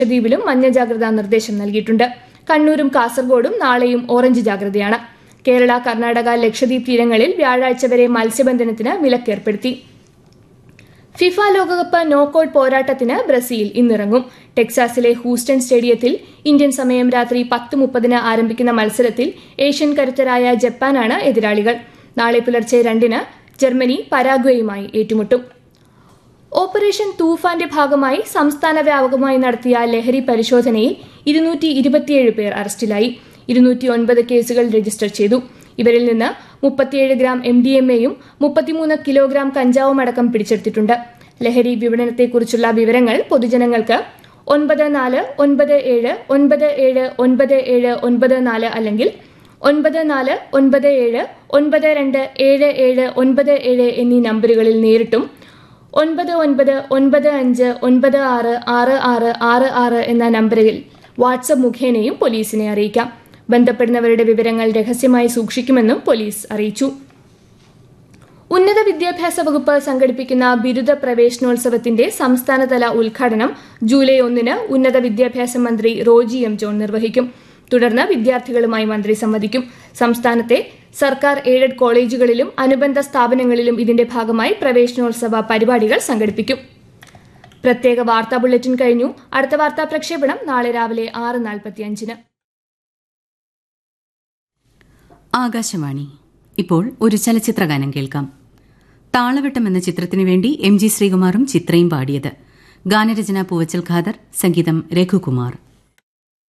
ലക്ഷദ്വീപിലും മഞ്ഞ ജാഗ്രതാ നിർദ്ദേശം നൽകിയിട്ടുണ്ട് കണ്ണൂരും കാസർഗോഡും നാളെയും ഓറഞ്ച് ജാഗ്രതയാണ് കേരള കർണാടക ലക്ഷദ്വീപ് തീരങ്ങളിൽ വ്യാഴാഴ്ച വരെ മത്സ്യബന്ധനത്തിന് വിലക്കേർപ്പെടുത്തി ഫിഫ ലോകകപ്പ് നോക്കൌട്ട് പോരാട്ടത്തിന് ബ്രസീൽ ഇന്നിറങ്ങും ടെക്സാസിലെ ഹൂസ്റ്റൺ സ്റ്റേഡിയത്തിൽ ഇന്ത്യൻ സമയം രാത്രി പത്ത് മുപ്പതിന് ആരംഭിക്കുന്ന മത്സരത്തിൽ ഏഷ്യൻ കരുത്തരായ ജപ്പാനാണ് എതിരാളികൾ നാളെ പുലർച്ചെ രണ്ടിന് ജർമ്മനി പരാഗ്വേയുമായി ഏറ്റുമുട്ടും ഓപ്പറേഷൻ തൂഫാന്റെ ഭാഗമായി സംസ്ഥാന വ്യാപകമായി നടത്തിയ ലഹരി പരിശോധനയിൽ ഇരുന്നൂറ്റി ഇരുപത്തിയേഴ് പേർ അറസ്റ്റിലായി ഇരുന്നൂറ്റി ഒൻപത് കേസുകൾ രജിസ്റ്റർ ചെയ്തു ഇവരിൽ നിന്ന് മുപ്പത്തിയേഴ് ഗ്രാം എം ഡി എം എയും മുപ്പത്തിമൂന്ന് കിലോഗ്രാം കഞ്ചാവും അടക്കം പിടിച്ചെടുത്തിട്ടുണ്ട് ലഹരി വിപണനത്തെക്കുറിച്ചുള്ള വിവരങ്ങൾ പൊതുജനങ്ങൾക്ക് ഒൻപത് നാല് ഒൻപത് ഏഴ് ഒൻപത് ഏഴ് ഒൻപത് ഏഴ് ഒൻപത് നാല് അല്ലെങ്കിൽ ഒൻപത് നാല് ഒൻപത് ഏഴ് ഒൻപത് രണ്ട് ഏഴ് ഏഴ് ഒൻപത് ഏഴ് എന്നീ നമ്പറുകളിൽ നേരിട്ടും ഒൻപത് ഒൻപത് ഒൻപത് അഞ്ച് ഒൻപത് ആറ് ആറ് ആറ് ആറ് ആറ് എന്ന നമ്പറിൽ വാട്സപ്പ് മുഖേനയും പോലീസിനെ അറിയിക്കാം ബന്ധപ്പെടുന്നവരുടെ വിവരങ്ങൾ രഹസ്യമായി സൂക്ഷിക്കുമെന്നും പോലീസ് അറിയിച്ചു ഉന്നത വിദ്യാഭ്യാസ വകുപ്പ് സംഘടിപ്പിക്കുന്ന ബിരുദ പ്രവേശനോത്സവത്തിന്റെ സംസ്ഥാനതല ഉദ്ഘാടനം ജൂലൈ ഒന്നിന് ഉന്നത വിദ്യാഭ്യാസ മന്ത്രി റോജി എം ജോൺ നിർവഹിക്കും തുടർന്ന് വിദ്യാർത്ഥികളുമായി മന്ത്രി സംവദിക്കും സംസ്ഥാനത്തെ സർക്കാർ എയ്ഡഡ് കോളേജുകളിലും അനുബന്ധ സ്ഥാപനങ്ങളിലും ഇതിന്റെ ഭാഗമായി പ്രവേശനോത്സവ പരിപാടികൾ സംഘടിപ്പിക്കും പ്രത്യേക വാർത്താ ബുള്ളറ്റിൻ കഴിഞ്ഞു അടുത്ത വാർത്താ പ്രക്ഷേപണം നാളെ രാവിലെ ആറ് നാൽപ്പത്തിയഞ്ചിന് ആകാശവാണി ഇപ്പോൾ ഒരു ചലച്ചിത്രഗാനം കേൾക്കാം താളവട്ടം എന്ന ചിത്രത്തിനു വേണ്ടി എം ജി ശ്രീകുമാറും ചിത്രയും പാടിയത് ഗാനരചന പൂവച്ചൽ ഖാദർ സംഗീതം രഘുകുമാർ